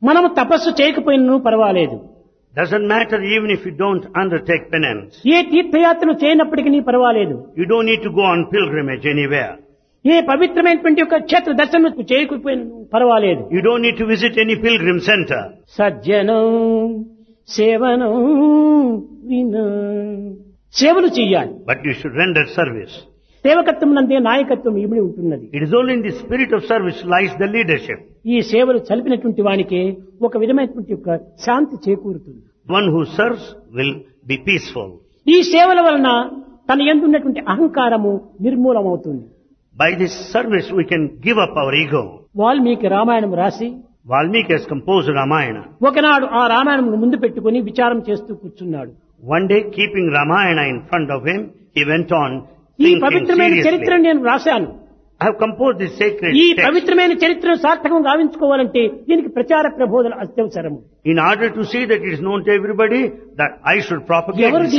మనము తపస్సు చేయకపోయినను పర్వాలేదు Doesn't matter even if you don't undertake penance. ఏ తీర్థయాత్రలు చేయనప్పటికీ పర్వాలేదు You don't need to go on pilgrimage anywhere. ఏ పవిత్రమైనటువంటి ఒక క్షేత్ర దర్శనం చేయకపోయినను పర్వాలేదు You don't need to visit any pilgrim center. సజ్జనం సేవనం విన సేవలు చెయ్యాలి But you should render service. సేవకత్వం నందే నాయకత్వం ఇమిడి ఉంటున్నది It is only in the spirit of service lies the leadership. ఈ సేవలు చలిపినటువంటి వానికి ఒక విధమైనటువంటి ఒక శాంతి చేకూరుతుంది One who serves will be peaceful. ఈ సేవల వలన తన ఎందున్నటువంటి అహంకారము నిర్మూలమవుతుంది By this service we can give up our ego. Valmiki Ramayanam రాసి Valmiki has composed Ramayana. ఒకనాడు ఆ రామాయణం ముందు పెట్టుకుని విచారం చేస్తూ కూర్చున్నాడు One day keeping Ramayana in front of him, he went on ఈ thinking పవిత్రమైన చరిత్రను seriously. నేను రాశాను I have composed this sacred ఈ text. పవిత్రమైన చరిత్రను సార్థకం గావించుకోవాలంటే దీనికి ప్రచార ప్రబోధన అత్యవసరము In order to see that it is known to everybody, that I should propagate ఎవరు this